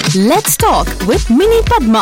Let's talk with Mini Padma.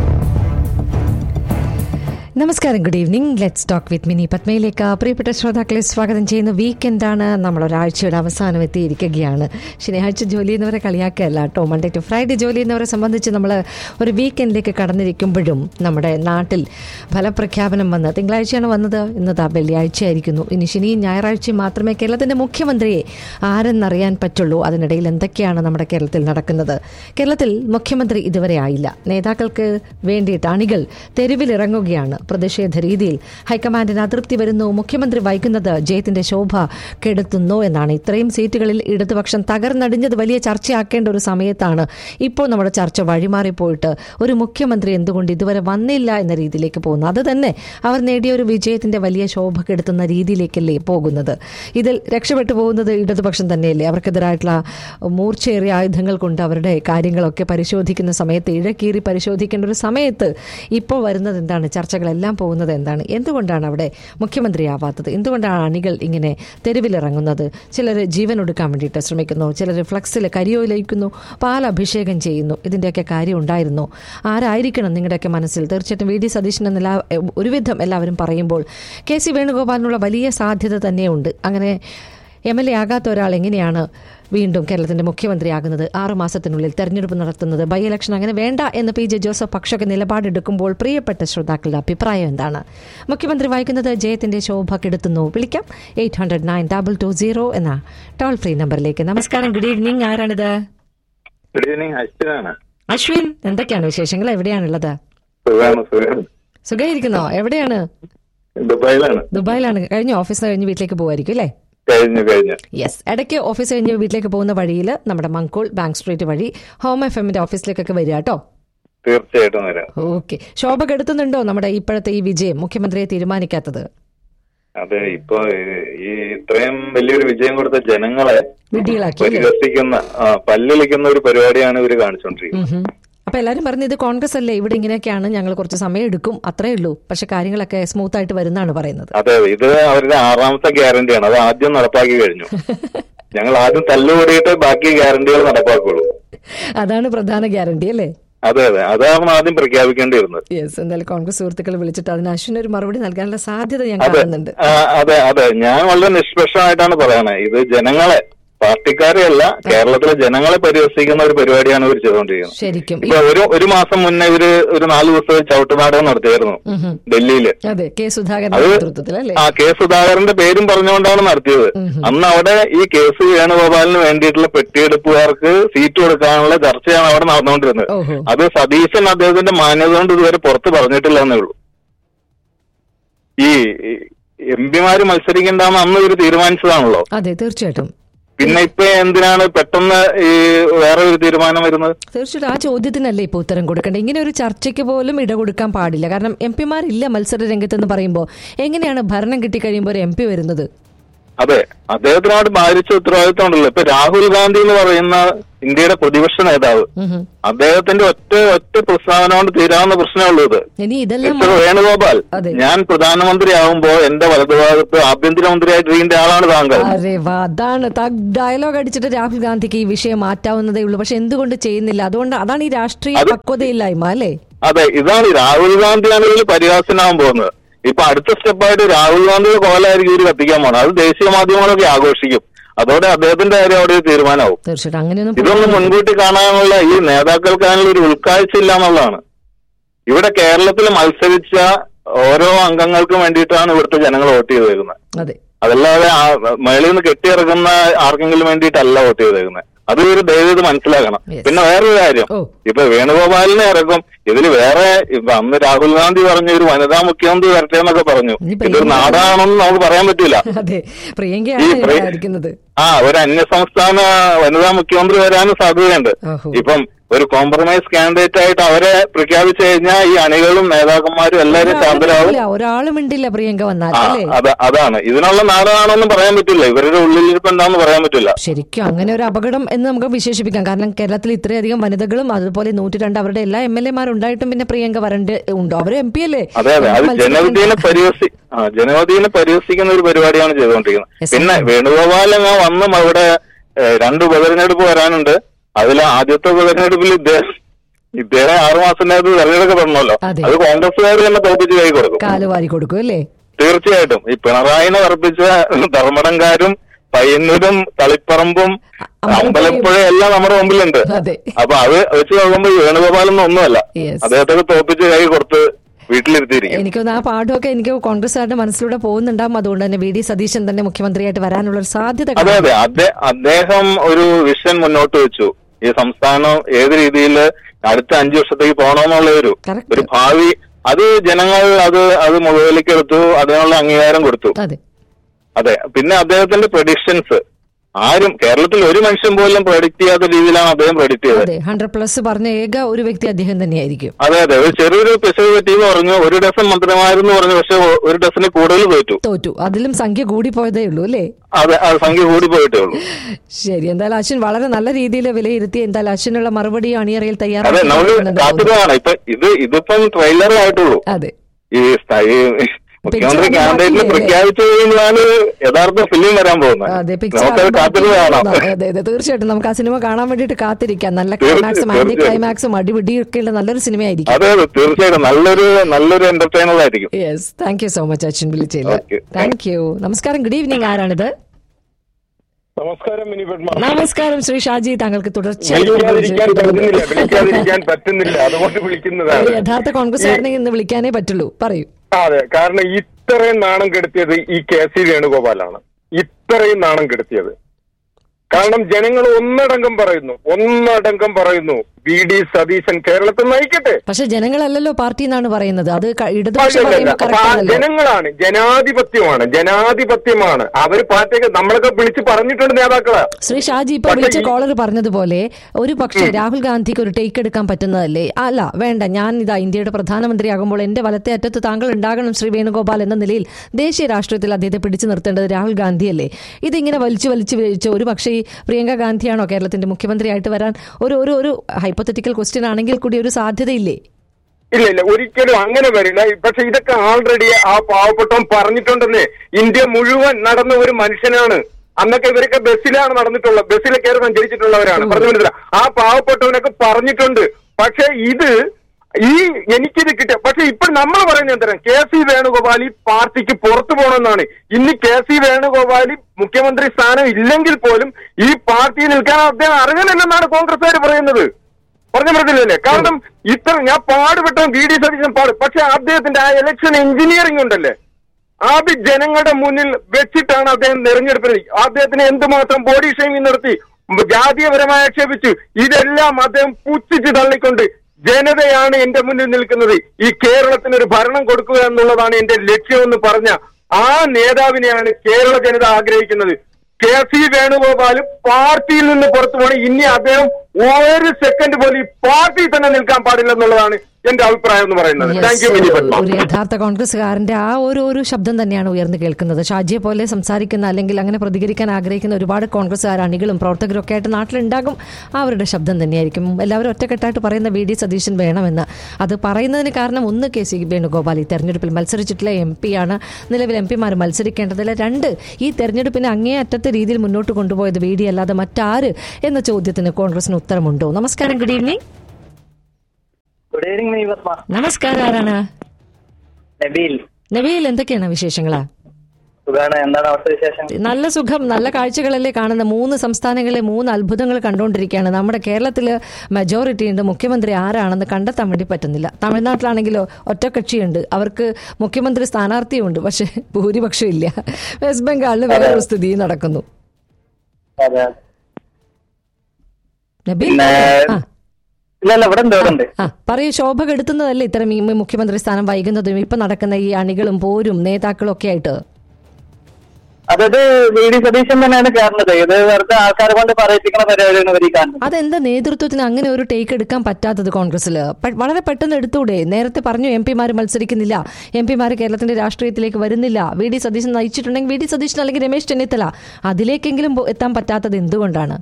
നമസ്കാരം good evening let's talk with Mini പത്മയിലേക്ക് പ്രിയപ്പെട്ട ശ്രോതാക്കളെ സ്വാഗതം ചെയ്യുന്ന വീക്കെൻഡാണ് നമ്മൾ ഒരാഴ്ചയുടെ അവസാനം എത്തിയിരിക്കുകയാണ് ശനിയാഴ്ച ജോലി ചെയ്യുന്നവരെ കളിയാക്കുകയല്ല കേട്ടോ മൺഡേ ടു ഫ്രൈഡേ ജോലി ചെയ്യുന്നവരെ സംബന്ധിച്ച് നമ്മൾ ഒരു വീക്കെൻഡിലേക്ക് കടന്നിരിക്കുമ്പോഴും നമ്മുടെ നാട്ടിൽ ഫലപ്രഖ്യാപനം വന്ന് തിങ്കളാഴ്ചയാണ് വന്നത് ഇന്നതാ വെള്ളിയാഴ്ച ആയിരിക്കുന്നു ഇനി ശനിയും ഞായറാഴ്ചയും മാത്രമേ കേരളത്തിന്റെ മുഖ്യമന്ത്രിയെ ആരെന്നറിയാൻ പറ്റുള്ളൂ അതിനിടയിൽ എന്തൊക്കെയാണ് നമ്മുടെ കേരളത്തിൽ നടക്കുന്നത് കേരളത്തിൽ മുഖ്യമന്ത്രി ഇതുവരെ ആയില്ല നേതാക്കൾക്ക് വേണ്ടിയിട്ട് അണികൾ തെരുവിലിറങ്ങുകയാണ് പ്രതിഷേധ രീതിയിൽ ഹൈക്കമാൻഡിന് അതൃപ്തി വരുന്നു മുഖ്യമന്ത്രി വൈകുന്നത് ജയത്തിന്റെ ശോഭ കെടുത്തുന്നു എന്നാണ് ഇത്രയും സീറ്റുകളിൽ ഇടതുപക്ഷം തകർന്നടിഞ്ഞത് വലിയ ചർച്ചയാക്കേണ്ട ഒരു സമയത്താണ് ഇപ്പോൾ നമ്മുടെ ചർച്ച വഴിമാറിപ്പോയിട്ട് ഒരു മുഖ്യമന്ത്രി എന്തുകൊണ്ട് ഇതുവരെ വന്നില്ല എന്ന രീതിയിലേക്ക് പോകുന്നു അത് തന്നെ അവർ നേടിയ ഒരു വിജയത്തിന്റെ വലിയ ശോഭ കെടുത്തുന്ന രീതിയിലേക്കല്ലേ പോകുന്നത് ഇതിൽ രക്ഷപ്പെട്ടു പോകുന്നത് ഇടതുപക്ഷം തന്നെയല്ലേ അവർക്കെതിരായിട്ടുള്ള മൂർച്ചയേറിയ ആയുധങ്ങൾ കൊണ്ട് അവരുടെ കാര്യങ്ങളൊക്കെ പരിശോധിക്കുന്ന സമയത്ത് ഇഴക്കീറി പരിശോധിക്കേണ്ട ഒരു സമയത്ത് ഇപ്പോൾ വരുന്നത് എന്താണ് ചർച്ചകളെല്ലാം പോകുന്നത് എന്താണ് എന്തുകൊണ്ടാണ് അവിടെ മുഖ്യമന്ത്രിയാവാത്തത് എന്തുകൊണ്ടാണ് അണികൾ ഇങ്ങനെ തെരുവിലിറങ്ങുന്നത് ചിലർ ജീവൻ ഒടുക്കാൻ വേണ്ടിയിട്ട് ശ്രമിക്കുന്നു ചിലർ ഫ്ലക്സിൽ കരിയോയിലയിക്കുന്നു പാലഭിഷേകം ചെയ്യുന്നു ഇതിൻ്റെയൊക്കെ കാര്യം ഉണ്ടായിരുന്നു ആരായിരിക്കണം നിങ്ങളുടെയൊക്കെ മനസ്സിൽ തീർച്ചയായിട്ടും വി ഡി സതീശൻ എന്നെല്ലാ ഒരുവിധം എല്ലാവരും പറയുമ്പോൾ കെ സി വേണുഗോപാലിനുള്ള വലിയ സാധ്യത തന്നെയുണ്ട് അങ്ങനെ എം എൽ എ ആകാത്ത ഒരാൾ എങ്ങനെയാണ് വീണ്ടും കേരളത്തിന്റെ മുഖ്യമന്ത്രിയാകുന്നത് ആറു മാസത്തിനുള്ളിൽ തെരഞ്ഞെടുപ്പ് നടത്തുന്നത് ബൈ ഇലക്ഷൻ അങ്ങനെ വേണ്ട എന്ന് പി ജെ ജോസഫ് പക്ഷൊക്കെ നിലപാടെടുക്കുമ്പോൾ പ്രിയപ്പെട്ട ശ്രോതാക്കളുടെ അഭിപ്രായം എന്താണ് മുഖ്യമന്ത്രി വായിക്കുന്നത് ജയത്തിന്റെ ശോഭ കെടുത്തുന്നു വിളിക്കാം eight hundred nine double two zero എന്ന ടോൾ ഫ്രീ നമ്പറിലേക്ക് നമസ്കാരം ഗുഡ് ഈവനിങ് ആരാണിത് ഗുഡ് ഈവനിങ് അശ്വിനാണ് അശ്വിൻ എന്തൊക്കെയാണ് വിശേഷങ്ങൾ എവിടെയാണുള്ളത് സുഖമാണ് സുഖമാണ് സുഖമായിരിക്കുന്നോ എവിടെയാണ് ദുബായിലാണ് ദുബായിലാണ് കഴിഞ്ഞ ഓഫീസിൽ കഴിഞ്ഞ് വീട്ടിലേക്ക് പോകുമായിരിക്കും അല്ലേ കഴിഞ്ഞു കഴിഞ്ഞു യെസ് ഇടയ്ക്ക് ഓഫീസ് കഴിഞ്ഞ് വീട്ടിലേക്ക് പോകുന്ന വഴിയിൽ നമ്മുടെ മങ്കൂൾ ബാങ്ക് സ്ട്രീറ്റ് വഴി ഹോം എഫ് എമ്മിന്റെ ഓഫീസിലേക്കൊക്കെ വരിക കേട്ടോ തീർച്ചയായിട്ടും വരാം ഓക്കെ ശോഭ കെടുത്തുന്നുണ്ടോ നമ്മുടെ ഇപ്പോഴത്തെ ഈ വിജയം മുഖ്യമന്ത്രിയെ തീരുമാനിക്കാത്തത് അതെ ഇപ്പൊ ഈ ഇത്രയും വലിയൊരു വിജയം കൊടുത്ത ജനങ്ങളെ വിഡ്ഢികളാക്കി അല്ലേ? പരിഹസിക്കുന്ന ആ, പല്ലിളിക്കുന്ന ഒരു പരിപാടിയാണ് ഇവര് കാണിച്ചുകൊണ്ടിരിക്കുന്നത് ഉം ഹും. അപ്പൊ എല്ലാരും പറഞ്ഞു ഇത് കോൺഗ്രസ് അല്ലേ ഇവിടെ ഇങ്ങനെയൊക്കെയാണ് ഞങ്ങൾ കുറച്ച് സമയം എടുക്കും അത്രേ ഉള്ളൂ പക്ഷെ കാര്യങ്ങളൊക്കെ സ്മൂത്ത് ആയിട്ട് വരുന്നാണ് പറയുന്നത് അതെ അതെ ഇത് അവരുടെ ആറാമത്തെ ഗ്യാരണ്ടിയാണ് അത് ആദ്യം നടപ്പാക്കി കഴിഞ്ഞു ഞങ്ങൾ ആദ്യം തല്ലുകൂടിയിട്ട് ബാക്കി ഗ്യാരണ്ടികൾ നടപ്പാക്കുള്ളൂ അതാണ് പ്രധാന ഗ്യാരണ്ടി അല്ലേ അതെ അതെ അതാണ് ആദ്യം പ്രഖ്യാപിക്കേണ്ടിയിരുന്നത് യെസ് എന്തായാലും കോൺഗ്രസ് സുഹൃത്തുക്കൾ വിളിച്ചിട്ട് അതിന് അശ്വിന് ഒരു മറുപടി നൽകാനുള്ള സാധ്യത ഞാൻ അതെ കാണുന്നുണ്ട് ആ, അതെ അതെ ഞാൻ വളരെ നിഷ്പക്ഷമായിട്ടാണ് പറയണത് ഇത് ജനങ്ങളെ പാർട്ടിക്കാരെയല്ല കേരളത്തിലെ ജനങ്ങളെ പരിഹസിക്കുന്ന ഒരു പരിപാടിയാണ് ഇവർ ചെയ്തുകൊണ്ടിരിക്കുന്നത് ശരിക്കും ഈ- ഇപ്പൊ ഒരു ഒരു മാസം മുന്നേ ഇവര് ഒരു നാല് ദിവസം ചവിട്ടുനാടകം നടത്തിയായിരുന്നു ഉം ഹും. ഡൽഹിയില് അതെ കെ സുധാകരന്റെ അത് നേതൃത്വത്തിൽ അല്ലേ ആ കെ സുധാകരന്റെ പേരും പറഞ്ഞുകൊണ്ടാണ് നടത്തിയത് അന്ന് അവിടെ ഈ കേസ് വേണുഗോപാലിന് വേണ്ടിയിട്ടുള്ള പെട്ടിയെടുപ്പുകാർക്ക് സീറ്റ് കൊടുക്കാനുള്ള ചർച്ചയാണ് അവിടെ നടന്നുകൊണ്ടിരുന്നത് ഓഹോ അത് സതീശൻ അദ്ദേഹത്തിന്റെ മാന്യത കൊണ്ട് ഇതുവരെ പുറത്ത് പറഞ്ഞിട്ടില്ല എന്നേ ഉള്ളൂ ഈ എം പിമാര് മത്സരിക്കേണ്ടെന്ന് അന്ന് ഇവർ തീരുമാനിച്ചതാണല്ലോ അതെ തീർച്ചയായിട്ടും പിന്നെ ഇപ്പൊ എന്തിനാണ് പെട്ടെന്ന് ഈ വേറെ ഒരു തീരുമാനം വരുന്നത് തീർച്ചയായിട്ടും ആ ചോദ്യത്തിനല്ലേ ഇപ്പോൾ ഉത്തരം കൊടുക്കേണ്ടത് ഇങ്ങനെ ഒരു ചർച്ചയ്ക്ക് പോലും ഇട കൊടുക്കാൻ പാടില്ല കാരണം എം പിമാരില്ല മത്സര രംഗത്തെന്ന് പറയുമ്പോൾ എങ്ങനെയാണ് ഭരണം കിട്ടിക്കഴിയുമ്പോൾ ഒരു എം പി വരുന്നത് അതെ അദ്ദേഹത്തിനോട് ഭാരിച്ച ഉത്തരവാദിത്വം ഉണ്ടല്ലോ ഇപ്പൊ രാഹുൽ ഗാന്ധി എന്ന് പറയുന്ന ഇന്ത്യയുടെ പ്രതിപക്ഷ നേതാവ് ഉം ഹും. അദ്ദേഹത്തിന്റെ ഒറ്റ ഒറ്റ പ്രസ്താവന കൊണ്ട് തീരാവുന്ന പ്രശ്നമേ ഉള്ളൂ ഇത് ഇനി ഇതെല്ലാം മിസ്റ്റർ വേണുഗോപാൽ അതെ. ഞാൻ പ്രധാനമന്ത്രിയാവുമ്പോ എന്റെ വലതുഭാഗത്ത് ആഭ്യന്തരമന്ത്രിയായിട്ട് ഇതിന്റെ ആളാണ് താങ്കൾ അരെ വാ അതാണ് ഡയലോഗ് അടിച്ചിട്ട് രാഹുൽ ഗാന്ധിക്ക് ഈ വിഷയം മാറ്റാവുന്നതേ ഉള്ളൂ പക്ഷെ എന്തുകൊണ്ട് ചെയ്യുന്നില്ല അതുകൊണ്ട് അതാണ് ഈ രാഷ്ട്രീയ അത് പക്വതയില്ലായ്മ അല്ലേ അതെ ഇതാണ് ഈ രാഹുൽ ഗാന്ധിയാണ് ഇതിൽ പരിഹാസനാവാൻ പോകുന്നത് ഇപ്പൊ അടുത്ത സ്റ്റെപ്പായിട്ട് രാഹുൽ ഗാന്ധിയുടെ കോലായിരിക്കും ഇവര് കത്തിക്കാൻ പോകണം അത് ദേശീയ മാധ്യമങ്ങളൊക്കെ ആഘോഷിക്കും അതോടെ അദ്ദേഹത്തിന്റെ കാര്യം അവിടെ ഒരു തീരുമാനമാവും തീർച്ചയായിട്ടും അങ്ങനെയൊന്നും ഇതൊന്നും മുൻകൂട്ടി കാണാനുള്ള ഈ നേതാക്കൾക്ക് അതിനുള്ള ഒരു ഉൾക്കാഴ്ച ഇല്ല എന്നുള്ളതാണ് ഇവിടെ കേരളത്തിൽ മത്സരിച്ച ഓരോ അംഗങ്ങൾക്കും വേണ്ടിയിട്ടാണ് ഇവിടുത്തെ ജനങ്ങൾ വോട്ട് ചെയ്തേക്കുന്നത് അതെ അതല്ലാതെ ആ മേളിൽ നിന്ന് കെട്ടിയിറങ്ങുന്ന ആർക്കെങ്കിലും വേണ്ടിയിട്ടല്ല വോട്ട് ചെയ്തേക്കുന്നത് അത് ഒരു ദയവ് ഇത് മനസ്സിലാക്കണം Yes. പിന്നെ വേറൊരു കാര്യം ഓ ഇപ്പൊ വേണുഗോപാലിനെ ഇറക്കും ഇതിൽ വേറെ ഇപ്പൊ അന്ന് രാഹുൽ ഗാന്ധി പറഞ്ഞു ഒരു വനിതാ മുഖ്യമന്ത്രി വരട്ടെ എന്നൊക്കെ പറഞ്ഞു ഇനിയിപ്പോ ഇതൊരു ഈ- നാടാണെന്ന് നമുക്ക് പറയാൻ പറ്റൂല അതെ പ്രിയങ്കയാണ് ഈ ഇവിടെ പ്രിയ- ആയിരിക്കുന്നത് ആ ഒരു അന്യ സംസ്ഥാന വനിതാ മുഖ്യമന്ത്രി വരാനും സാധ്യതയുണ്ട് ഓഹോ ഇപ്പം ഒരു കോംപ്രമൈസ് കാൻഡിഡേറ്റ് ആയിട്ട് അവരെ പ്രഖ്യാപിച്ചു കഴിഞ്ഞാൽ ഈ അണികളും നേതാക്കന്മാരും എല്ലാവരും ശാന്തരാകും ഇല്ല ഒരാളും മിണ്ടില്ല പ്രിയങ്ക വന്നാൽ ആ അല്ലേ അത അതാണ് ഇതിനുള്ള നാടാണെന്നൊന്നും പറയാൻ പറ്റില്ല ഇവരുടെ ഉള്ളിലിരിപ്പ് എന്താന്ന് പറയാൻ പറ്റില്ല ശരിക്കും അങ്ങനെ ഒരു അപകടം എന്ന് നമുക്ക് വിശേഷിപ്പിക്കാം കാരണം കേരളത്തിൽ ഇത്രയധികം വനിതകളും അതുപോലെ നൂറ്റി രണ്ട് അവരുടെ എല്ലാ എം എൽ എമാരുണ്ടായിട്ടും പിന്നെ പ്രിയങ്ക വരണ്ട് ഉണ്ടോ അവർ എം പി അല്ലേ അതെ അതെ അത് മത്സരിക്കാൻ- ജനവിധിയെ പരിഹസി ആ ജനവിധിയെ പരിഹസിക്കുന്ന ഒരു പരിപാടിയാണ് ചെയ്തുകൊണ്ടിരിക്കുന്നത് Yes, പിന്നെ വേണുഗോപാൽ അങ്ങ് വന്നും അവിടെ ഏഹ്, രണ്ട് ഉപതെരഞ്ഞെടുപ്പ് വരാനുണ്ട് അതിൽ ആദ്യത്തെ തെരഞ്ഞെടുപ്പിൽ ഇദ്ദേഹം ഇദ്ദേഹം ആറുമാസത്തിനകത്ത് തെരഞ്ഞെടുക്കപ്പെടണമല്ലോ അതെ. അത് കോൺഗ്രസ്സുകാർ തന്നെ തോപ്പിച്ച് കൈ കൊടുക്കും കാലുവാരി കൊടുക്കും അല്ലേ തീർച്ചയായിട്ടും ഈ പിണറായിനെ ഉറപ്പിച്ച ധർമ്മടങ്കാരും പയ്യന്നൂരും തളിപ്പറമ്പും അമ്പലപ്പുഴയും. അമ്പലപ്പുഴ എല്ലാം നമ്മുടെ മുമ്പിലുണ്ട് അതെ. അപ്പൊ അത് വെച്ച് നോക്കുമ്പോ ഈ വേണുഗോപാലൊന്നും ഒന്നുമല്ല Yes. അദ്ദേഹത്തെ തോപ്പിച്ച് കൈ കൊടുത്ത് വീട്ടിലിരുത്തിയിരിക്കും എനിക്കൊന്ന് ആ പാഠമൊക്കെ എനിക്ക് കോൺഗ്രസ്സുകാരുടെ മനസ്സിലൂടെ പോകുന്നുണ്ടാവും അതുകൊണ്ട് തന്നെ വി ഡി സതീശൻ തന്നെ മുഖ്യമന്ത്രിയായിട്ട് വരാനുള്ള ഒരു സാധ്യത അതെ കാണുന്നു. അതെ അദ്ദേ- അദ്ദേഹം ഒരു വിഷൻ മുന്നോട്ട് വെച്ചു ഈ സംസ്ഥാനം ഏത് രീതിയിൽ അടുത്ത അഞ്ചു വർഷത്തേക്ക് പോകണമെന്നുള്ള ഒരു Correct. ഒരു ഭാവി അത് ജനങ്ങൾ അത് അത് മുകളിലേക്ക് എടുത്തു അതിനുള്ള അംഗീകാരം കൊടുത്തു അതെ അതെ പിന്നെ അദ്ദേഹത്തിന്റെ പ്രഡിക്ഷൻസ് ആരും കേരളത്തിൽ ഒരു മനുഷ്യൻ പോലും പ്രഡിക്ട് ചെയ്യാത്ത രീതിയിലാണ് അദ്ദേഹം പ്രഡിക്ട് ചെയ്തത് അതെ ഹൺഡ്രഡ് പ്ലസ് പറഞ്ഞ ഏക ഒരു വ്യക്തി അദ്ദേഹം തന്നെയായിരിക്കും അതെ അതെ ഒരു ചെറിയൊരു പിശക് പറ്റിയെന്ന് പറഞ്ഞു ഒരു ഡസൻ മന്ത്രിമാരെന്ന് പറഞ്ഞു പക്ഷെ ഒരു ഡസന് കൂടുതൽ തോറ്റു തോറ്റു അതിലും സംഖ്യ കൂടി പോയതേ ഉള്ളൂ അല്ലേ അതെ ആ സംഖ്യ കൂടി പോയിട്ടേ ഉള്ളൂ ശരി എന്തായാലും അശ്വിൻ വളരെ നല്ല രീതിയിൽ വിലയിരുത്തി എന്തായാലും അശ്വിനുള്ള മറുപടി അണിയറയിൽ അതെ നമുക്ക് തയ്യാറാക്കി കാത്തിരുന്നാണ് ഇപ്പൊ ഇത് ഇതിപ്പം ട്രെയിലറേ ആയിട്ടുള്ളൂ അതെ ഈ സ്ഥ- ഈ മുഖ്യമന്ത്രി അത് കാൻഡിഡേറ്റിനെ ബാക്കിയല്ലേ? പ്രഖ്യാപിച്ചു കഴിഞ്ഞാല് യഥാർത്ഥ ഫിലിം വരാൻ അതെ പോകുന്നത് പിക്ചർ നമുക്കത് കാത്തിരുന്ന് കാണാം അതെ അതെ തീർച്ചയായിട്ടും നമുക്ക് ആ സിനിമ കാണാൻ വേണ്ടിയിട്ട് കാത്തിരിക്കാം നല്ല തീർച്ചയായും, ക്ലൈമാക്സും ആന്റി തീർച്ചയായും. ക്ലൈമാക്സും അടിപിടിയൊക്കെ ഉള്ള നല്ലൊരു സിനിമയായിരിക്കും അതെ അതെ തീർച്ചയായിട്ടും നല്ലൊരു നല്ലൊരു എന്റർടൈനർ ആയിരിക്കും yes thank you so much അച്ഛൻ വിളിച്ചില്ല Okay. താങ്ക് യു നമസ്കാരം ഗുഡ് ഈവനിങ് ആരാണിത് നമസ്കാരം മിനി പത്മ നമസ്കാരം ശ്രീ ഷാജി താങ്കൾക്ക് വിളിക്കാതിരിക്കാൻ പറ്റുന്നില്ല തുടർച്ചയായി വിളിക്കാതിരിക്കാൻ പറ്റുന്നില്ല അതുകൊണ്ട് വിളിക്കുന്നതാണ് യഥാർത്ഥ കോൺഗ്രസ്സുകാരനെ ഇന്ന് വിളിക്കാനേ പറ്റുള്ളൂ പറയൂ അതെ കാരണം ഇത്രയും നാണം കെടുത്തിയത് ഈ കെ സി വേണുഗോപാലാണ് ഇത്രയും നാണം കെടുത്തിയത് കാരണം ജനങ്ങൾ ഒന്നടങ്കം പറയുന്നു ഒന്നടങ്കം പറയുന്നു വി ഡി സതീശൻ കേരളത്തെ നയിക്കട്ടെ പക്ഷെ ജനങ്ങളല്ലല്ലോ പാർട്ടി എന്നാണ് പറയുന്നത് അത് ക- ഇടതുപക്ഷം അല്ലല്ല. പറയുമ്പോൾ അപ്പൊ correct ആ ആണല്ലോ ജനങ്ങളാണ് ജനാധിപത്യമാണ് ജനാധിപത്യമാണ് അവര് പാർട്ടിയൊക്കെ നമ്മളൊക്കെ വിളിച്ച് പറഞ്ഞിട്ടുണ്ട് നേതാക്കളെ ശ്രീ ഷാജി ഇപ്പൊ പക്ഷേ വിളിച്ച ഈ- കോളർ പറഞ്ഞതുപോലെ ഒരു പക്ഷേ രാഹുൽ ഗാന്ധിക്ക് ഒരു ടേക്ക് എടുക്കാൻ പറ്റുന്നതല്ലേ അല്ല വേണ്ട ഞാൻ ഇതാ ഇന്ത്യയുടെ പ്രധാനമന്ത്രിയാകുമ്പോൾ എന്റെ വലത്തെ അറ്റത്ത് താങ്കൾ ഉണ്ടാകണം ശ്രീ വേണുഗോപാൽ എന്ന നിലയിൽ ദേശീയ രാഷ്ട്രീയത്തിൽ അദ്ദേഹത്തെ പിടിച്ചു നിർത്തേണ്ടത് രാഹുൽ ഗാന്ധിയല്ലേ ഇതിങ്ങനെ വലിച്ചു വലിച്ചു വലിച്ചു ഒരു പക്ഷേ ഈ പ്രിയങ്ക ഗാന്ധിയാണോ കേരളത്തിന്റെ മുഖ്യമന്ത്രിയായിട്ട് വരാൻ ഒരു ഒരു ഒരു ഹൈപ്പത്തറ്റിക്കൽ ക്വസ്റ്റ്യൻ ആണെങ്കിൽ കൂടി ഒരു സാധ്യതയില്ലേ ഇല്ല ഇല്ല ഒരിക്കലും അങ്ങനെ വരില്ല പക്ഷെ ഇതൊക്കെ ആൾറെഡി ആ പാവപ്പെട്ടവൻ പറഞ്ഞിട്ടുണ്ടെന്നേ ഇന്ത്യ മുഴുവൻ നടന്ന ഒരു മനുഷ്യനാണ് അന്നൊക്കെ ഇവരൊക്കെ ബസ്സിലാണ് നടന്നിട്ടുള്ളത് ബസ്സിൽ കയറി സഞ്ചരിച്ചിട്ടുള്ളവരാണ് പറഞ്ഞു മനസ്സിലാ ആ പാവപ്പെട്ടവനൊക്കെ പറഞ്ഞിട്ടുണ്ട് പക്ഷെ ഇത് ഈ എനിക്കിത് കിട്ടിയ പക്ഷെ ഇപ്പൊ നമ്മൾ പറയുന്നത് എന്തരം കെ സി വേണുഗോപാൽ ഈ പാർട്ടിക്ക് പുറത്തു പോകണമെന്നാണ് ഇന്ന് കെ സി വേണുഗോപാൽ മുഖ്യമന്ത്രി സ്ഥാനം ഇല്ലെങ്കിൽ പോലും ഈ പാർട്ടിയിൽ നിൽക്കാൻ അദ്ദേഹം അർഹനല്ലെന്നാണ് കോൺഗ്രസ്സുകാർ പറയുന്നത് പറഞ്ഞു പറഞ്ഞില്ലേ കാരണം ഇത്ര ഞാൻ പാടുപെട്ട വി ഡി സതീശൻ പാട് പക്ഷെ അദ്ദേഹത്തിന്റെ ആ ഇലക്ഷൻ എഞ്ചിനീയറിംഗ് ഉണ്ടല്ലേ അത് ജനങ്ങളുടെ മുന്നിൽ വെച്ചിട്ടാണ് അദ്ദേഹം തെരഞ്ഞെടുപ്പിന് അദ്ദേഹത്തിന് എന്തുമാത്രം ബോഡി ഷെയിമിങ് നടത്തി ജാതീയപരമായി ആക്ഷേപിച്ചു ഇതെല്ലാം അദ്ദേഹം പുച്ഛിച്ച് തള്ളിക്കൊണ്ട് ജനതയാണ് എന്റെ മുന്നിൽ നിൽക്കുന്നത് ഈ കേരളത്തിന് ഒരു ഭരണം കൊടുക്കുക എന്നുള്ളതാണ് എന്റെ ലക്ഷ്യമെന്ന് പറഞ്ഞ ആ നേതാവിനെയാണ് കേരള ജനത ആഗ്രഹിക്കുന്നത് കെ സി വേണുഗോപാൽ പാർട്ടിയിൽ നിന്ന് പുറത്തു പോകണം ഇനി അദ്ദേഹം ഒരു സെക്കൻഡ് പോലും ഈ പാർട്ടിയിൽ തന്നെ നിൽക്കാൻ പാടില്ല എന്നുള്ളതാണ് എന്റെ അഭിപ്രായം എന്ന് പറയുന്നത് Yes, thank you Mini Padma ഒരു യഥാർത്ഥ കോൺഗ്രസ്സുകാരന്റെ ആ ഒരു ഒരു ശബ്ദം തന്നെയാണ് ഉയർന്നു കേൾക്കുന്നത് ഷാജിയെ പോലെ സംസാരിക്കുന്ന അല്ലെങ്കിൽ അങ്ങനെ പ്രതികരിക്കാൻ ആഗ്രഹിക്കുന്ന ഒരുപാട് കോൺഗ്രസ്സുകാർ അണികളും പ്രവർത്തകരും ഒക്കെ ആയിട്ട് നാട്ടിലുണ്ടാകും അവരുടെ ശബ്ദം തന്നെയായിരിക്കും എല്ലാവരും ഒറ്റക്കെട്ടായിട്ട് പറയുന്ന വി ഡി സതീശൻ വേണമെന്ന് അത് പറയുന്നതിന് കാരണം ഒന്ന് കെ സി വേണുഗോപാൽ ഈ തെരഞ്ഞെടുപ്പിൽ മത്സരിച്ചിട്ടുള്ള എം പി ആണ് നിലവിൽ എം പിമാർ മത്സരിക്കേണ്ടതില്ല രണ്ട് ഈ തെരഞ്ഞെടുപ്പിനെ അങ്ങേയറ്റത്തെ രീതിയിൽ മുന്നോട്ട് കൊണ്ടുപോയത് വി ഡി അല്ലാതെ മറ്റാര് എന്ന ചോദ്യത്തിന് കോൺഗ്രസിന് ഉത്തരമുണ്ടോ നമസ്കാരം ഗുഡ് ഈവനിങ് ഗുഡ് ഈവനിങ് നീ പത്മ നമസ്കാരം ആരാണ് നബീൽ നബീൽ എന്തൊക്കെയാണ് വിശേഷങ്ങളാ സുഖാണ് എന്താണ് അവിടുത്തെ വിശേഷം നല്ല സുഖം നല്ല കാഴ്ചകളല്ലേ കാണുന്ന മൂന്ന് സംസ്ഥാനങ്ങളിലെ മൂന്ന് അത്ഭുതങ്ങൾ കണ്ടുകൊണ്ടിരിക്കുകയാണ് നമ്മുടെ കേരളത്തിൽ മെജോറിറ്റി ഉണ്ട് മുഖ്യമന്ത്രി ആരാണെന്ന് കണ്ടെത്താൻ വേണ്ടി പറ്റുന്നില്ല തമിഴ്നാട്ടിലാണെങ്കിലോ ഒറ്റക്കക്ഷിയുണ്ട് അവർക്ക് മുഖ്യമന്ത്രി സ്ഥാനാർത്ഥിയുണ്ട് പക്ഷേ ഭൂരിപക്ഷം ഇല്ല വെസ്റ്റ് ബംഗാളിൽ വേറൊരു സ്ഥിതി നടക്കുന്നു അതെ നബീൽ പിന്നെ ആ ഇല്ല ഇല്ല ഇവിടെ ഉണ്ട് ഇവിടെ ഉണ്ട് ആ പറയൂ ശോഭ കെടുത്തുന്നതല്ലേ ഇത്തരം ഈ മുഖ്യമന്ത്രി സ്ഥാനം വൈകുന്നതും ഇപ്പൊ നടക്കുന്ന ഈ അണികളും പോരും നേതാക്കളും ഒക്കെ ആയിട്ട് അതായത് വി ഡി സതീശൻ തന്നെയാണ് കയറുന്നത് ഇത് വെറുതെ ആൾക്കാരെ കൊണ്ട് പറയിപ്പിക്കുന്ന പരിപാടിയാണ് ഇവർ ഈ കാണുന്നത് അതെന്താ നേതൃത്വത്തിന് അങ്ങനെ ഒരു ടേക്ക് എടുക്കാൻ പറ്റാത്തത് കോൺഗ്രസിൽ വളരെ പെട്ടെന്ന് എടുത്തൂടെ നേരത്തെ പറഞ്ഞു എം പിമാർ മത്സരിക്കുന്നില്ല എം പിമാർ കേരളത്തിന്റെ രാഷ്ട്രീയത്തിലേക്ക് വരുന്നില്ല വി ഡി സതീശൻ നയിച്ചിട്ടുണ്ടെങ്കിൽ വി ഡി സതീശൻ അല്ലെങ്കിൽ രമേശ് ചെന്നിത്തല അതിലേക്കെങ്കിലും പോ- എത്താൻ പറ്റാത്തത് എന്തുകൊണ്ടാണ്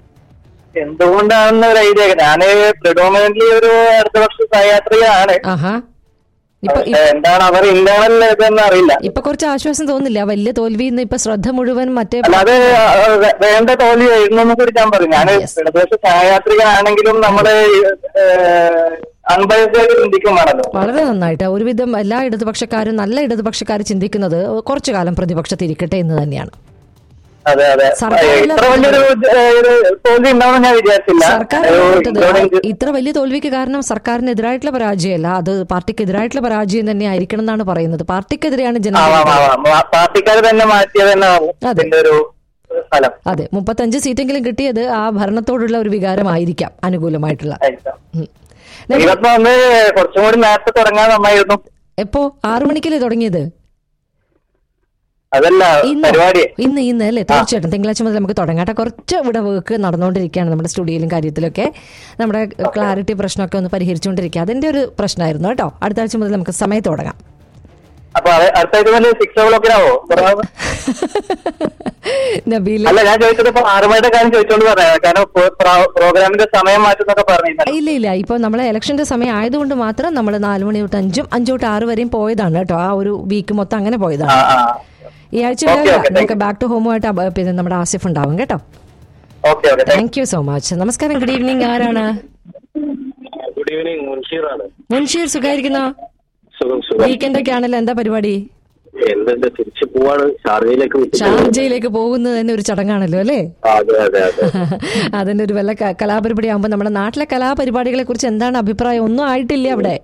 എന്തുകൊണ്ടാണെന്ന് ഒരു ഐഡിയ ഞാന് പ്രിഡോമിനന്റ്ലി ഒരു അടുത്ത വർഷ സഹയാത്രികയാണ് ആഹാ ഇപ്പൊ പക്ഷെ എന്താണ് അവർ ഇന്റേണൽ ഇതെന്ന് അറിയില്ല ഇപ്പൊ കുറച്ച് ആശ്വാസം തോന്നില്ല വലിയ തോൽവി ഇപ്പൊ ശ്രദ്ധ മുഴുവൻ മറ്റേ അല്ലാതെ അഹ് വേണ്ട തോൽവിയായിരുന്നു എന്ന് കൂടി ഞാൻ പറയും ഞാൻ Yes. ഇടതുപക്ഷ ഛായാത്രികനാണെങ്കിലും നമ്മള് അൺബയസ്ഡ് ചിന്തിക്കുവാണല്ലോ വളരെ നന്നായിട്ട് ഒരുവിധം എല്ലാ ഇടതുപക്ഷക്കാരും നല്ല ഇടതുപക്ഷക്കാർ ചിന്തിക്കുന്നത് കുറച്ചു കാലം പ്രതിപക്ഷത്തിരിക്കട്ടെ എന്ന് തന്നെയാണ് അതെ അതെ സർക്കാരിലെ- ഇത്ര വലിയൊരു ഏഹ്, ഒരു തോൽവി ഉണ്ടാവുമെന്ന് ഞാൻ വിചാരിച്ചില്ല സർക്കാർ ഒരു തോറ്റത് ഇതോടെ- ഇത്ര വലിയ തോൽവിക്ക് കാരണം സർക്കാരിനെതിരായിട്ടുള്ള പരാജയമല്ല അത് പാർട്ടിക്കെതിരായിട്ടുള്ള പരാജയം തന്നെ ആയിരിക്കണം എന്നാണ് പറയുന്നത് പാർട്ടിക്കെതിരെയാണ് ആവാം, ജനങ്ങൾ ആവാം. ആ, പാർട്ടിക്കാർ തന്നെ മാറ്റിയത് തന്നെ ആവും അതെ. ഇതിന്റെ ഒരു ഫലം അതെ മുപ്പത്തഞ്ച് സീറ്റെങ്കിലും കിട്ടിയത് ആ ഭരണത്തോടുള്ള ഒരു വികാരമായിരിക്കാം അനുകൂലമായിട്ടുള്ള ആയിരിക്കാം. ഉം. നമ്മൾ ഇതിപ്പോ ഒന്ന് കുറച്ചും കൂടി നേരത്തെ തുടങ്ങാൻ നന്നായിരുന്നു എപ്പോ ആറു മണിക്കല്ലേ തുടങ്ങിയത് അതല്ല ഇന്ന് പരിപാടി ഇന്ന് ഇന്ന് അല്ലേ തീർച്ചയായിട്ടും തിങ്കളാഴ്ച മുതൽ നമുക്ക് തുടങ്ങാട്ടെ കുറച്ച് ഇവിടെ വർക്ക് നടന്നുകൊണ്ടിരിക്കുകയാണ് നമ്മുടെ സ്റ്റുഡിയോയിലും കാര്യത്തിലൊക്കെ നമ്മുടെ ക്ലാരിറ്റി പ്രശ്നമൊക്കെ ഒന്ന് പരിഹരിച്ചുകൊണ്ടിരിക്കുക അതിന്റെ ഒരു പ്രശ്നമായിരുന്നു കേട്ടോ അടുത്ത ആഴ്ച മുതൽ നമുക്ക് സമയത്ത് തുടങ്ങാം അപ്പൊ അത് അടുത്ത ഇത് മുതൽ സിക്സ് ഓ ക്ലോക്കിനാവോ നബീൽ അല്ല ഞാൻ ചോദിച്ചത് ഇപ്പൊ ആറുമണിയുടെ കാര്യം ചോദിച്ചോണ്ട് പറയാം കാരണം പ്രോ- പ്രോ- പ്രോഗ്രാമിന്റെ സമയം മാറ്റുന്നൊക്കെ പറഞ്ഞിരുന്നല്ലോ ഇല്ല ഇല്ല ഇപ്പൊ നമ്മളെ ഇലക്ഷന്റെ സമയം ആയതുകൊണ്ട് മാത്രം നമ്മൾ നാല് മണി തൊട്ട് അഞ്ചും അഞ്ചു തൊട്ട് ആറ് വരെയും പോയതാണ് കേട്ടോ ആ ഒരു വീക്ക് മൊത്തം അങ്ങനെ ആ പോയതാണ് ആ ഈ ആഴ്ച Okay, okay, thank നമുക്ക് ബാക്ക് ടു ഹോമുമായിട്ട് അബ- പിന്നെ നമ്മുടെ ആസിഫ് ഉണ്ടാവും കേട്ടോ okay okay thank you so much നമസ്കാരം ഗുഡ് ഈവനിങ് ആരാണ് ഗുഡ് ഈവനിങ് മുൻഷീറാണ് മുൻഷീർ സുഖായിരിക്കുന്നോ സുഖം സുഖം വീക്കെൻഡ് ഒക്കെ ആണല്ലോ എന്താ പരിപാടി എന്തുണ്ട് തിരിച്ചു പോവാണ് ഷാർജയിലേക്ക് വിട്ടു ഷാർജയിലേക്ക് പോകുന്നത് തന്നെ ഒരു ചടങ്ങാണല്ലോ അല്ലേ അതെ അതെ അതെ അതിന്റെ ഒരു വല്ല ക- കലാപരിപാടി ആകുമ്പോൾ നമ്മുടെ നാട്ടിലെ കലാപരിപാടികളെ കുറിച്ച് എന്താണ് അഭിപ്രായം ഒന്നും ആയിട്ടില്ല അവിടെ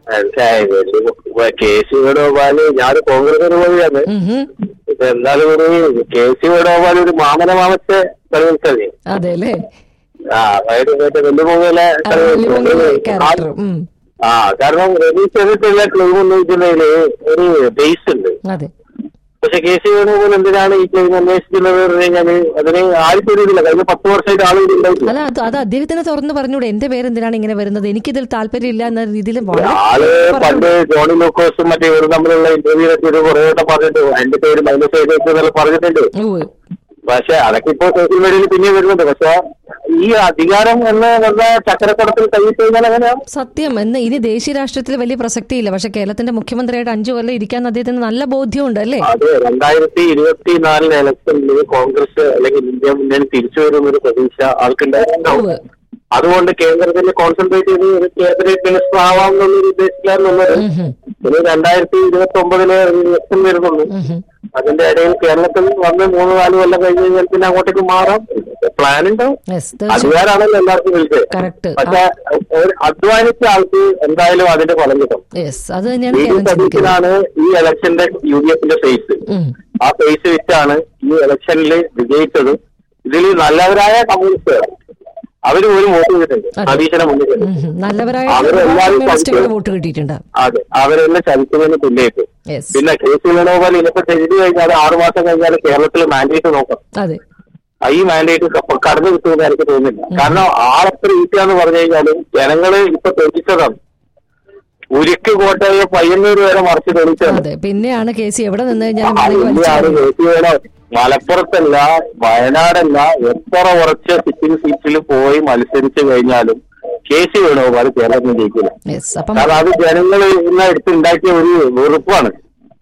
കെ സി വേണുഗോപാല് ഞാൻ കോൺഗ്രസിന് പോവുകയാണ് ഉം ഹും. ഇപ്പൊ എന്തായാലും ഒരു കെ സി വേണുഗോപാൽ ഒരു മാമന മാമത്തെ കളി കളിച്ചത് അതെ അല്ലേ ആ അതായത് മറ്റേ വെല്ലുപോകലെ കളി ക്യാരക്ടർ കളിച്ചു. ആ കാരണം റിലീസ് ചെയ്തിട്ടുള്ള ക്ലെയിം എന്ന് വെച്ചിട്ടുണ്ടെങ്കിൽ ഒരു ബേസ് ഉണ്ട് അതെ പക്ഷെ കെ സി വേണുഗോപാൽ എന്തിനാണ് ഈ ക്ലെയിം അന്വേഷിക്കുന്നത് എന്ന് പറഞ്ഞു കഴിഞ്ഞാല് അതിന് ആരും തിരിയുന്നില്ല കഴിഞ്ഞ പത്ത് വർഷമായിട്ട് ആളുകൾ ഉണ്ടായിട്ടില്ല അല്ല അത് അത് അദ്ദേഹത്തിന് തുറന്നു പറഞ്ഞൂടെ എന്റെ പേര് എന്തിനാണ് ഇങ്ങനെ വരുന്നത് എനിക്കിതിൽ താല്പര്യമില്ല എന്ന രീതിയിൽ വളരെ ആള് പണ്ട് ജോണി ലൂക്കോസും മറ്റേ ഇവരും തമ്മിലുള്ള ഇന്റർവ്യൂ ഒക്കെ കുറെ വട്ടം പറഞ്ഞിട്ട് എന്റെ പേര് മൈനസ് ചെയ്തെന്നല്ല പറഞ്ഞിട്ടുണ്ട് ഉവ്വ്. പക്ഷെ അതൊക്കെ ഇപ്പോ സോഷ്യൽ മീഡിയയിൽ പിന്നെ വരുന്നുണ്ട് പക്ഷെ ഈ അധികാരം എന്ന് പറഞ്ഞ ചക്രക്കുടത്തിൽ കൈയിട്ട് കഴിഞ്ഞാൽ അങ്ങനെയാ സത്യം എന്ന് ഇനി ദേശീയ രാഷ്ട്രീയത്തിൽ വലിയ പ്രസക്തിയില്ല പക്ഷെ കേരളത്തിന്റെ മുഖ്യമന്ത്രിയായിട്ട് അഞ്ചു കൊല്ലം ഇരിക്കാൻ അദ്ദേഹത്തിന് നല്ല ബോധ്യമുണ്ട് അല്ലേ അത് രണ്ടായിരത്തി ഇരുപത്തിനാലിലെ ഇലക്ഷനിൽ കോൺഗ്രസ് അല്ലെങ്കിൽ ഇന്ത്യ മുന്നണി തിരിച്ചു വരുന്നൊരു പ്രതീക്ഷ ആൾക്കുണ്ടായിട്ടുണ്ടാവും ഉവ്വ്. അതുകൊണ്ട് കേന്ദ്രത്തിൽ കോൺസെൻട്രേറ്റ് ചെയ്ത് ഒരു ക്യാബിനറ്റ് മിനിസ്റ്റർ ആവാമെന്നുള്ളൊരു ഉദ്ദേശത്തിലാണ് നിന്നത് ഉം ഹും. ഇനി രണ്ടായിരത്തി ഇരുപത്തി ഒമ്പതില് ഇലക്ഷൻ വരുന്നുള്ളൂ ഉം ഹും. അതിന്റെ ഇടയിൽ കേരളത്തിൽ വന്ന് മൂന്ന് നാല് കൊല്ലം കഴിഞ്ഞ് കഴിഞ്ഞാൽ പിന്നെ അങ്ങോട്ടേക്ക് മാറാം പ്ലാൻ ഉണ്ടാവും Yes, തീർച്ചയായും അതുകാരാണല്ലോ എല്ലാവർക്കും വിളിച്ചത് കറക്റ്റ് പക്ഷെ ഒരു അധ്വാനിച്ച ആൾക്ക് എന്തായാലും അതിന്റെ ഫലം കിട്ടും യെസ് അത് തന്നെയാണ് വി ഡി കേരളം ചിന്തിക്കുന്നത് സതീശനാണ് ഈ ഇലക്ഷന്റെ യു ഡി എഫിന്റെ ഫേസ് ഉം. ആ ഫേസ് വെച്ചാണ് ഈ ഇലക്ഷനിൽ വിജയിച്ചത് ഇതിൽ നല്ലവരായ കമ്മ്യൂണിസ്റ്റുകൾ അവര് ഒരു വോട്ട് ചെയ്തിട്ടുണ്ട് അതെ. സതീശനെ മുന്നിൽ ഉം ഹും. നല്ലവരായ അവരെല്ലാവരും കമ്മ്യൂണിസ്റ്റുകൾ കളിച്ചു. വോട്ട് കിട്ടിയിട്ടുണ്ട് അതെ അവരെല്ലാം ചതിക്കുന്നതിന് തുല്യമായിട്ട് യെസ് പിന്നെ കെ സി വേണുഗോപാൽ ഇനിയിപ്പോ ചെയ്തു കഴിഞ്ഞാൽ ആറു മാസം കഴിഞ്ഞാൽ കേരളത്തിൽ മാൻഡേറ്റ് നോക്കാം അതെ ആ ഈ മാൻഡേറ്റ് കടന്നു കിട്ടുമെന്ന് എനിക്ക് തോന്നുന്നില്ല കാരണം ആളെത്ര ഈസിയാന്ന് പറഞ്ഞു കഴിഞ്ഞാല് ജനങ്ങള് ഇപ്പൊ തെളിയിച്ചതാണ് ഉരുക്ക് കോട്ടയെ പയ്യന്നൂര് വരെ മറിച്ച് തെളിയിച്ചതാണ് അതെ പിന്നെയാണ് കെ സി എവിടെ നിന്ന് കഴിഞ്ഞാലും ആ, വേണമെങ്കിൽ ഇനിയാണ് വലിച്ചെറിയും. കെ സി വേണു മലപ്പുറത്തല്ല വയനാടല്ല എത്ര ഉറച്ച സിറ്റിംഗ് സീറ്റിൽ പോയി മത്സരിച്ചു കഴിഞ്ഞാലും കെ സി വേണുഗോപാൽ കേരളത്തിൽ ജയിക്കില്ല യെസ് അപ്പം കാരണം അത് ജനങ്ങൾ ഇന്ന് എടുത്തുണ്ടാക്കിയ ഒരു വെറുപ്പാണ്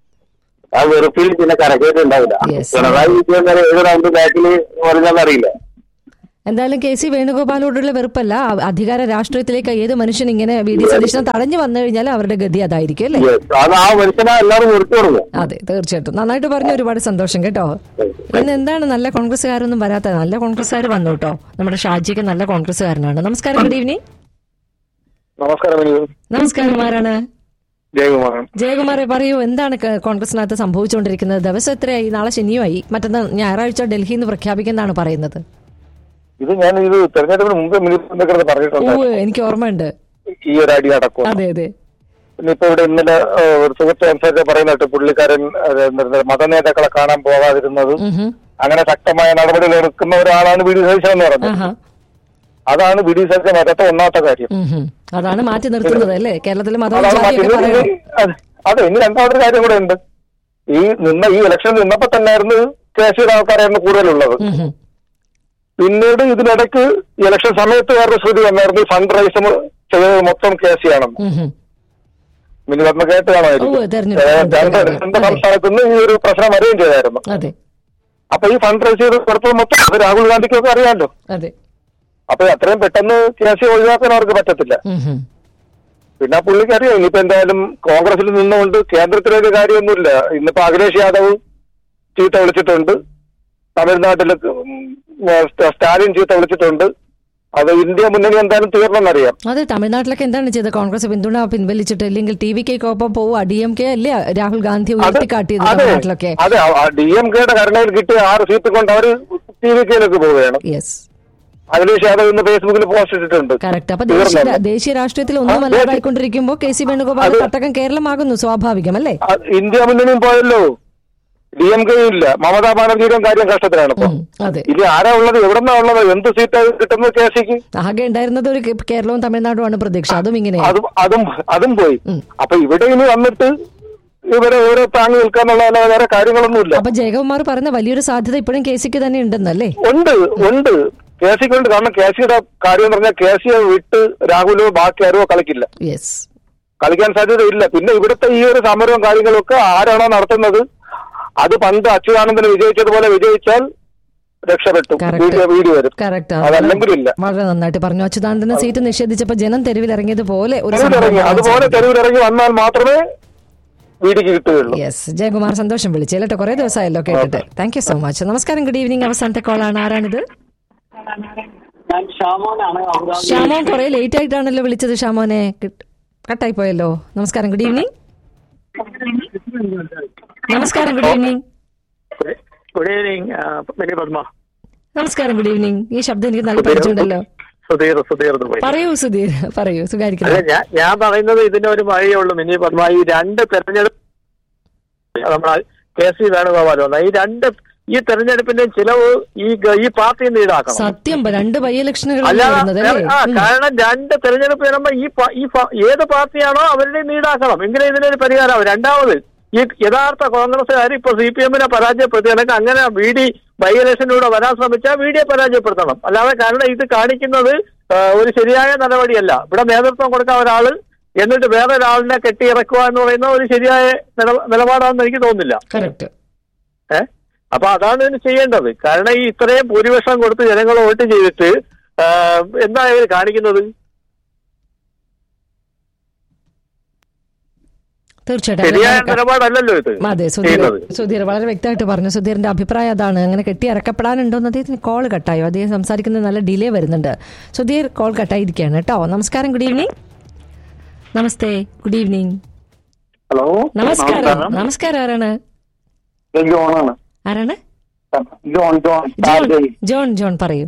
ആ വെറുപ്പിൽ പിന്നെ കരകയറ്റുണ്ടാവില്ല Yes. പിണറായി വിജയൻ വരെ ഏത് റൗണ്ട് ബാക്കിൽ പറഞ്ഞാന്നറിയില്ല എന്തായാലും കെ സി വേണുഗോപാലോടുള്ള വെറുപ്പല്ല അ- അധികാര രാഷ്ട്രീയത്തിലേക്ക് ഏത് മനുഷ്യൻ ഇങ്ങനെ വി ഡി സതീശനെ തടഞ്ഞു വന്നു കഴിഞ്ഞാൽ അവരുടെ ഗതി അതായിരിക്കും അല്ലേ Yes. അത് ആ മനുഷ്യനെ എല്ലാവരും വെറുത്തു തുടങ്ങും അതെ തീർച്ചയായിട്ടും നന്നായിട്ട് പറഞ്ഞ ഒരുപാട് സന്തോഷം കേട്ടോ ഇന്ന് എന്താണ് നല്ല കോൺഗ്രസ്സുകാരൊന്നും വരാത്ത നല്ല കോൺഗ്രസ്സുകാർ വന്നു കേട്ടോ നമ്മുടെ ഷാജിക്ക് നല്ല കോൺഗ്രസ്സുകാരനാണ് നമസ്കാരം ഗുഡ് ഈവനിങ് നമസ്കാരം അനിയു നമസ്കാരം ആരാണ് ജയകുമാർ ജയകുമാറെ പറയൂ എന്താണ് ക- കോൺഗ്രസിനകത്ത് സംഭവിച്ചുകൊണ്ടിരിക്കുന്നത് ദിവസം എത്രയായി നാളെ ശനിയുമായി മറ്റന്നാൾ ഞായറാഴ്ച ഡൽഹിയിൽ നിന്ന് പ്രഖ്യാപിക്കുന്നതാണ് പറയുന്നത് ഇത് ഞാൻ ഇത് തെരഞ്ഞെടുപ്പിന് മുമ്പ് മിനിസ്റ്റർ പറഞ്ഞിട്ടുണ്ട് ഓ എനിക്ക് ഓർമ്മയുണ്ട് ഈ ഒരു അടി നടക്കും അതെ അതെ പിന്നെ ഇപ്പൊ ഇവിടെ ഇന്നലെ ആ, ഒരു സുഹൃത്ത് അനുസരിച്ച് പറയുന്നിട്ട് പുള്ളിക്കാരൻ അത് എന്താ, മതനേതാക്കളെ കാണാൻ പോകാതിരുന്നത് ഉം ഹും. അങ്ങനെ ശക്തമായ നടപടികൾ എടുക്കുന്ന ഒരാളാണ് വി ഡി സതീശൻ എന്ന് പറഞ്ഞത് ആഹാ അതാണ് വി ഡി സതീശൻ വരാത്ത ഒന്നാമത്തെ കാര്യം ഉം ഹും. അതാണ് മാറ്റി നിർത്തുന്നത് അല്ലേ കേരളത്തിലെ മതവും അതാണ് ജാതിയൊക്കെ മറ്റൊരു- പറയണം അതെ, അതെ ഇനി രണ്ടാമതൊരു കാര്യം കൂടെ ഉണ്ട് ഈ നിന്ന ഈ ഇലക്ഷൻ നിന്നപ്പോ തന്നെയായിരുന്നു കേസിയുടെ ആൾക്കാരായിരുന്നു കൂടുതലുള്ളത് ഉം ഹും. പിന്നീട് ഇതിനിടയ്ക്ക് ഇലക്ഷൻ സമയത്ത് വേറൊരു ശ്രുതി വന്നായിരുന്നു ഫണ്ട് റൈസ് ചെയ്തത് മൊത്തം കേസിയാണെന്ന് ഉം ഹും. മിനി പത്മ കേട്ട് കാണുമായിരിക്കും ഓ, തെരഞ്ഞെടുപ്പ് ഏഹ്, രണ്ട് അതെ. രണ്ട് സംസ്ഥാനത്ത് നിന്ന് ഈ ഒരു പ്രശ്നം വരികയും ചെയ്തായിരുന്നു അതെ അപ്പൊ ഈ ഫണ്ട് റൈസ് ചെയ്ത് കൊടുത്തത് മൊത്തം അത് രാഹുൽ ഗാന്ധിക്കൊക്കെ അറിയാമല്ലോ അതെ അപ്പൊ അത്രയും പെട്ടെന്ന് കേസ് ഒഴിവാക്കാൻ അവർക്ക് പറ്റത്തില്ല ഉം ഹും. പിന്നെ ആ പുള്ളിക്ക് അറിയാം ഇനിയിപ്പോ എന്തായാലും കോൺഗ്രസിൽ നിന്നുകൊണ്ട് കേന്ദ്രത്തിലൊരു കാര്യമൊന്നുമില്ല ഇന്നിപ്പോ അഖിലേഷ് യാദവ് ചീത്ത വിളിച്ചിട്ടുണ്ട് തമിഴ്നാട്ടിൽ സ്റ്റാലിൻ ചീത്ത വിളിച്ചിട്ടുണ്ട് അത് ഇന്ത്യ മുന്നണി എന്തായാലും തീർന്നെന്നറിയാം അതെ തമിഴ്നാട്ടിലൊക്കെ എന്താണ് ചെയ്തത് കോൺഗ്രസ് പിന്തുണ പിൻവലിച്ചിട്ട് അല്ലെങ്കിൽ ടി വി ഒപ്പം പോവുക ഡി എം കെ അല്ലേ രാഹുൽ ഗാന്ധി ഉയർത്തിക്കാട്ടിയത് അതെ തമിഴ്നാട്ടിലൊക്കെ അതെ ഡി എം കെയുടെ കരുണയിൽ കിട്ടിയ ആറ് സീറ്റ് കൊണ്ട് അവര് ടി വി കെയിലേക്ക് പോവുകയാണ് യെസ് അഖിലേഷ് യാദവ് ഇന്ന് ഫേസ്ബുക്കിൽ പോസ്റ്റ് ഇട്ടിട്ടുണ്ട് കറക്റ്റ് അപ്പൊ ദേശീയ തീർന്നല്ലോ. ദേശീയ രാഷ്ട്രീയത്തിൽ ഒന്നും ആ, അല്ലാതായിക്കൊണ്ടിരിക്കുമ്പോൾ കെ സി വേണുഗോപാൽ അത് തട്ടകം കേരളമാകുന്നു സ്വാഭാവികം അല്ലേ ആ, ഇന്ത്യ മുന്നണിയും പോയല്ലോ ഡി എം കെയും ഇല്ല മമതാ ബാനർജിയുടെയും കാര്യം കഷ്ടത്തിലാണ് ഇപ്പൊ ഉം, അതെ ഇനി ആരാ ഉള്ളത് എവിടെന്നാ ഉള്ളത് എന്ത് സീറ്റ് കിട്ടുന്നത് കെ സിക്ക് ആകെ ഉണ്ടായിരുന്നത് ഒരു കേ- കേരളവും തമിഴ്നാടുമാണ് പ്രതീക്ഷ അതും ഇങ്ങനെ അതും അതും അതും പോയി ഉം. അപ്പൊ ഇവിടെ ഇനി വന്നിട്ട് ഇവരെ ഓരോ താങ്ങി നിൽക്കാന്നുള്ള അല്ലാതെ വേറെ കാര്യങ്ങളൊന്നുമില്ല അപ്പൊ ജയകുമാർ പറഞ്ഞ വലിയൊരു സാധ്യത ഇപ്പോഴും കെ സിക്ക് തന്നെ ഉണ്ടെന്നല്ലേ ഉണ്ട് ഉണ്ട് കെ സിക്ക് ഉണ്ട് കാരണം കെ സിയുടെ കാര്യം എന്ന് പറഞ്ഞാൽ കെ സിയെ വിട്ട് രാഹുലോ ബാക്കി ആരോ കളിക്കില്ല യെസ് കളിക്കാൻ സാധ്യതയില്ല പിന്നെ ഇവിടുത്തെ ഈ ഒരു സമരവും കാര്യങ്ങളും ഒക്കെ ആരാണോ നടത്തുന്നത് അത് പണ്ട് അച്യുതാനന്ദന് വിജയിച്ചതുപോലെ വിജയിച്ചാൽ രക്ഷപ്പെട്ടു Correct. വീഡിയോ വീഡിയോ വരും കറക്റ്റ് അതല്ലെങ്കിലില്ല വളരെ നന്നായിട്ട് പറഞ്ഞു അച്യുതാനന്ദന് സീറ്റ് നിഷേധിച്ചപ്പോ ജനം തെരുവിൽ ഇറങ്ങിയതുപോലെ ഒരു തെരുവിലിറങ്ങി സംഭവം അതുപോലെ തെരുവിലിറങ്ങി വന്നാൽ മാത്രമേ വീടിക്ക് കിട്ടുകയുള്ളൂ യെസ് ജയകുമാർ സന്തോഷം വിളിച്ചു കേട്ടോ കുറെ ദിവസമായല്ലോ കേട്ടിട്ട് താങ്ക് യു സോ മച്ച് നമസ്കാരം ഗുഡ് ഈവനിങ് അവസാനത്തെ കോളാണ് ആരാണിത് ഞാൻ ഷാമോനാണ് ഷ്യാമോൻ കുറെ ലേറ്റ് ആയിട്ടാണല്ലോ വിളിച്ചത് ഷ്യാമോനെ കട്ടായി പോയല്ലോ നമസ്കാരം ഗുഡ് ഈവനിങ് നമസ്കാരം good evening good evening Mini Padma നമസ്കാരം ഗുഡ് ഈവനിങ് ഈ ശബ്ദം എനിക്ക് നല്ല പരിചയമുണ്ടല്ലോ സുധീർ സുധീർ ദുബായ് പറയൂ സുധീർ പറയൂ അല്ല സുഖായിരിക്കുന്നു ഞാൻ ഞാൻ പറയുന്നത് ഇതിനൊരു വഴിയേ ഉള്ളൂ മിനി പത്മ ഈ രണ്ട് തെരഞ്ഞെടുപ്പ് നമ്മളെ കെ സി വേണുഗോപാൽ വന്ന ഈ രണ്ട് ഈ തെരഞ്ഞെടുപ്പിന്റെ ചിലവ് ഈ ഗ- ഈ പാർട്ടി ഈടാക്കണം സത്യം രണ്ട് ബൈ ഇലക്ഷനുകൾ അല്ലാതെ വരുന്നത് ആ അല്ലേ കാരണം രണ്ട് തെരഞ്ഞെടുപ്പ് വരുമ്പോ ഈ പ- ഈ പ- ഏത് പാർട്ടിയാണോ അവരുടെ ഈടാക്കണം എങ്കിലേ ഇതിനൊരു പരിഹാരമാവും രണ്ടാമത് ഈ യഥാർത്ഥ കോൺഗ്രസ്സുകാർ ഇപ്പൊ സി പി എമ്മിനെ പരാജയപ്പെടുത്തിയാണെങ്കിൽ അങ്ങനെ വി ഡി ബൈ ഇലക്ഷനിലൂടെ വരാൻ ശ്രമിച്ചാൽ വി ഡിയെ പരാജയപ്പെടുത്തണം അല്ലാതെ കാരണം ഇത് കാണിക്കുന്നത് ആ, ഒരു ശരിയായ നടപടിയല്ല ഇവിടെ നേതൃത്വം കൊടുക്കാൻ ഒരാള് എന്നിട്ട് വേറെ ഒരാളിനെ കെട്ടിയിറക്കുക എന്ന് പറയുന്ന ഒരു ശരിയായ നില- നിലപാടാണെന്ന് എനിക്ക് തോന്നുന്നില്ല കറക്റ്റ് ഏഹ് അപ്പൊ അതാണ് ഇതിന് ചെയ്യേണ്ടത് കാരണം ഈ ഇത്രയും ഭൂരിപക്ഷം കൊടുത്ത് ജനങ്ങൾ വോട്ട് ചെയ്തിട്ട് ആ, എന്താ ഇവർ കാണിക്കുന്നത് തീർച്ചയായിട്ടും ശരിയായ അങ്ങനെ നിലപാടല്ലല്ലോ ഇത് അതെ സുധീർ ചെയ്യുന്നത് സുധീർ വളരെ വ്യക്തമായിട്ട് പറഞ്ഞു സുധീറിന്റെ അഭിപ്രായം അതാണ് അങ്ങനെ കെട്ടി ഇറക്കപ്പെടാനുണ്ടോ എന്ന് അദ്ദേഹത്തിന് കോൾ കട്ടായോ അദ്ദേഹം സംസാരിക്കുന്നത് നല്ല ഡിലേ വരുന്നുണ്ട് സുധീർ കോൾ കട്ടായിരിക്കുകയാണ് കേട്ടോ നമസ്കാരം ഗുഡ് ഈവനിങ് നമസ്തേ ഗുഡ് ഈവനിങ് ഹലോ നമസ്കാരം നമസ്കാരം ആരാണ് ജോണാണ് ആരാണ് ജോൺ ജോൺ ജോൺ ജോൺ ജോൺ പറയൂ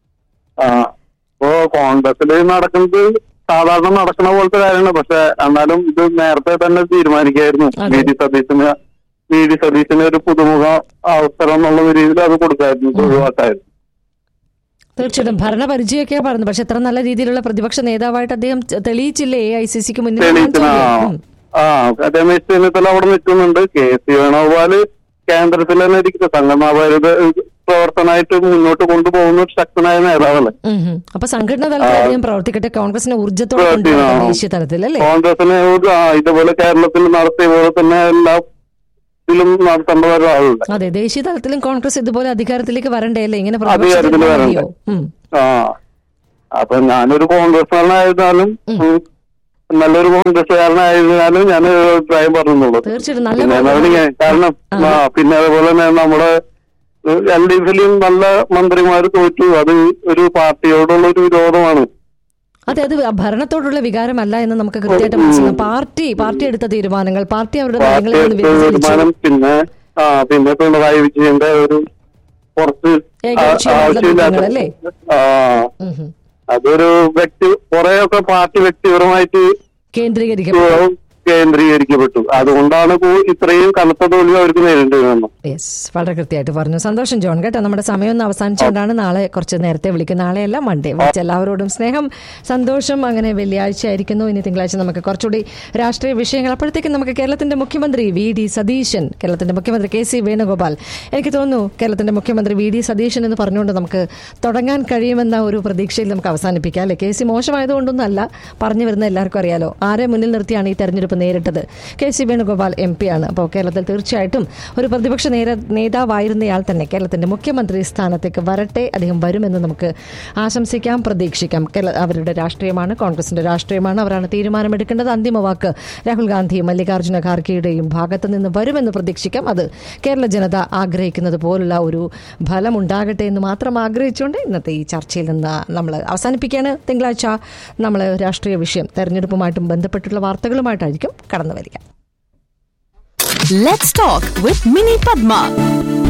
ആ ഇപ്പോ കോൺഗ്രസിൽ നടക്കുന്നത് സാധാരണ നടക്കുന്ന പോലത്തെ കാര്യമാണ് പക്ഷെ എന്നാലും ഇത് നേരത്തെ തന്നെ തീരുമാനിക്കായിരുന്നു അതെ. വി ഡി സതീശന് വി ഡി സതീശന് ഒരു പുതുമുഖ അവസരം എന്നുള്ള രീതിയിൽ അത് കൊടുക്കായിരുന്നു ഒഴിവാക്കായിരുന്നു തീർച്ചയായിട്ടും ഭരണപരിചയമൊക്കെയാ പറഞ്ഞു പക്ഷെ എത്ര നല്ല രീതിയിലുള്ള പ്രതിപക്ഷ നേതാവായിട്ട് അദ്ദേഹം തെളിയിച്ചില്ലേ എ ഐ സി സിക്ക് മുന്നിൽ തെളിയിച്ചിന് ആ ഉം. ആ രമേശ് ചെന്നിത്തല അവിടെ നിൽക്കുന്നുണ്ട് കെ സി വേണുഗോപാല് കേന്ദ്രത്തിൽ തന്നെ ഇരിക്കുന്നത് സംഘടനാപരത പ്രവർത്തനമായിട്ട് മുന്നോട്ട് കൊണ്ടുപോകുന്ന ഒരു ശക്തനായ നേതാവല്ലേ ഉം ഉം. അപ്പൊ സംഘടനാ തലത്തിൽ അദ്ദേഹം പ്രവർത്തിക്കട്ടെ കോൺഗ്രസിനെ ഊർജ്ജത്തോടെ പ്രവർത്തിക്കണം. കൊണ്ടുപോകണം ദേശീയ തലത്തിൽ അല്ലേ കോൺഗ്രസിനെ ഒരു- ആ, ഇതുപോലെ കേരളത്തിൽ നടത്തിയ പോലെ തന്നെ എല്ലാ ഇതിലും നടത്തേണ്ട ഒരാളുണ്ട് അതെ ദേശീയ തലത്തിലും കോൺഗ്രസ് ഇതുപോലെ അധികാരത്തിലേക്ക് വരണ്ടേ ഇങ്ങനെ അധികാരത്തിൽ പ്രതിപക്ഷത്തിൽ വരണ്ടേ. മതിയോ? ഉം. ആ അപ്പൊ ഞാനൊരു കോൺഗ്രസ്സുകാരനായിരുന്നാലും ഉം, നല്ലൊരു കോൺഗ്രസ്സുകാരനായിരുന്നാലും ഞാൻ ഒരു അഭിപ്രായം പറഞ്ഞുള്ളൂ തീർച്ചയായിട്ടും നല്ല പിന്നെ അതാണ് ഞാൻ- കാരണം ആ പിന്നെ അതുപോലെ തന്നെ നമ്മുടെ എൽ ഡി എഫിലും നല്ല മന്ത്രിമാർ തോറ്റു അത് ഒരു പാർട്ടിയോടുള്ള ഒരു വിരോധമാണ് അതെ അത് ഭരണത്തോടുള്ള വികാരമല്ല എന്ന് നമുക്ക് കൃത്യമായിട്ട് മനസ്സിലാക്കാം പാർട്ടി പാർട്ടി എടുത്ത തീരുമാനങ്ങൾ പാർട്ടി അവരുടെ പാർട്ടി നയങ്ങളിൽ നിന്ന് വ്യതിചലിച്ചു തീരുമാനം പിന്നെ ആ പിന്നെ പിണറായി വിജയന്റെ ഒരു കുറച്ച് ആ- ഏകപക്ഷീയമായിട്ടുള്ള നീക്കങ്ങൾ അല്ലേ? ആ ഉം ഉം. അതൊരു വ്യക്തി കുറെയൊക്കെ പാർട്ടി വ്യക്തിപരമായിട്ട് കേന്ദ്രീകരിക്കപ്പെട്ടു കേന്ദ്രീകരിക്കപ്പെട്ടു അതുകൊണ്ടാണ് ഇപ്പോ ഇത്രയും കനത്ത തോൽവി അവർക്ക് നേരിടേണ്ടി വന്നത് യെസ് വളരെ കൃത്യമായിട്ട് പറഞ്ഞു സന്തോഷം ജോൺ കേട്ടോ നമ്മുടെ സമയം ഒന്ന് അവസാനിച്ചുകൊണ്ടാണ് നാളെ കുറച്ച് നേരത്തെ വിളിക്കും നാളെയല്ല മൺഡേ വിളിച്ച എല്ലാവരോടും സ്നേഹം സന്തോഷം അങ്ങനെ വെള്ളിയാഴ്ച ആയിരിക്കുന്നു ഇനി തിങ്കളാഴ്ച നമുക്ക് കുറച്ചുകൂടി രാഷ്ട്രീയ വിഷയങ്ങൾ അപ്പോഴത്തേക്കും നമുക്ക് കേരളത്തിന്റെ മുഖ്യമന്ത്രി വി ഡി സതീശൻ കേരളത്തിന്റെ മുഖ്യമന്ത്രി കെ സി വേണുഗോപാൽ എനിക്ക് തോന്നുന്നു കേരളത്തിന്റെ മുഖ്യമന്ത്രി വി ഡി സതീശൻ എന്ന് പറഞ്ഞുകൊണ്ട് നമുക്ക് തുടങ്ങാൻ കഴിയുമെന്ന ഒരു പ്രതീക്ഷയിൽ നമുക്ക് അവസാനിപ്പിക്കാം അല്ലെ കെ സി മോശമായതുകൊണ്ടൊന്നും അല്ല പറഞ്ഞു വരുന്ന എല്ലാവർക്കും അറിയാലോ ആരെ മുന്നിൽ നിർത്തിയാണ് ഈ തെരഞ്ഞെടുപ്പ് നേരിട്ടത് K C Venugopal M P ആണ് അപ്പോൾ കേരളത്തിൽ തീർച്ചയായിട്ടും ഒരു പ്രതിപക്ഷ നേര നേതാവായിരുന്നയാൾ തന്നെ കേരളത്തിന്റെ മുഖ്യമന്ത്രി സ്ഥാനത്തേക്ക് വരട്ടെ അദ്ദേഹം വരുമെന്ന് നമുക്ക് ആശംസിക്കാം പ്രതീക്ഷിക്കാം കേരള അവരുടെ രാഷ്ട്രീയമാണ് കോൺഗ്രസിന്റെ രാഷ്ട്രീയമാണ് അവരാണ് തീരുമാനമെടുക്കേണ്ടത് അന്തിമ വാക്ക് രാഹുൽ ഗാന്ധി മല്ലികാർജ്ജുന ഖാർഗെയുടെയും ഭാഗത്ത് നിന്ന് വരുമെന്ന് പ്രതീക്ഷിക്കാം അത് കേരള ജനത ആഗ്രഹിക്കുന്നത് പോലുള്ള ഒരു ഫലം ഉണ്ടാകട്ടെ എന്ന് മാത്രം ആഗ്രഹിച്ചുകൊണ്ട് ഇന്നത്തെ ഈ ചർച്ചയിൽ നിന്ന് നമ്മൾ അവസാനിപ്പിക്കുകയാണ് തിങ്കളാഴ്ച നമ്മൾ രാഷ്ട്രീയ വിഷയം തെരഞ്ഞെടുപ്പുമായിട്ടും ബന്ധപ്പെട്ടുള്ള വാർത്തകളുമായിട്ടായിരിക്കും കടന്നു വരിക Let's talk with Mini Padma.